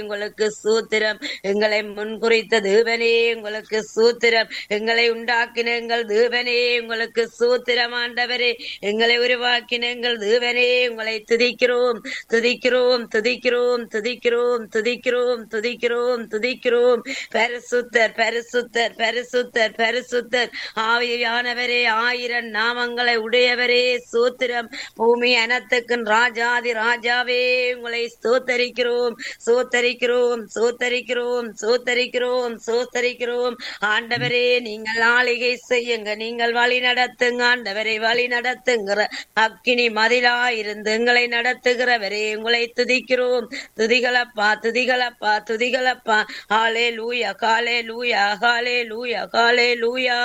உங்களுக்கு சூத்திரம் எங்களை முன்குறித்த தேவனே உங்களுக்கு சூத்திரம் எங்களை உண்டாக்கின எங்கள் தேவனே உங்களுக்கு சூத்திரம் ஆண்டவரே எங்களை உருவாக்கின எங்கள் தேவனே உங்களை துதிக்கிறோம் துதிக்கிறோம் துதிக்கிறோம் துதிக்கிறோம் துதிக்கிறோம் துதிக்கிறோம் துதிக்கிறோம் பரிசுத்தர் பரிசுத்தர் பரிசுத்தர் பரிசுத்தர் ஆவியானவரே ஆயிரம் நாமங்களை உடையவரே சூத்திரம் பூமி அனத்துக்கும் ராஜாதி ராஜாவே உங்களை ஸ்தோத்தரிக்கிறோம் சோத்தரிக்கிறோம் சோத்தரிக்கிறோம் சோத்தரிக்கிறோம் சோத்தரிக்கிறோம் ஆண்டவரே நீங்கள் ஆளிகை செய்யுங்க நீங்கள் வழி நடத்துங்க ஆண்டவரை வழி நடத்துங்கிற அக்கினி மதிலா இருந்து எங்களை நடத்துகிறவரே உங்களை துதிக்கிறோம் துதிகளப்பா துதிகளப்பா துதிகளப்பா ஆலே லூயா காலே லூயா காலே லூயா காலே லூயா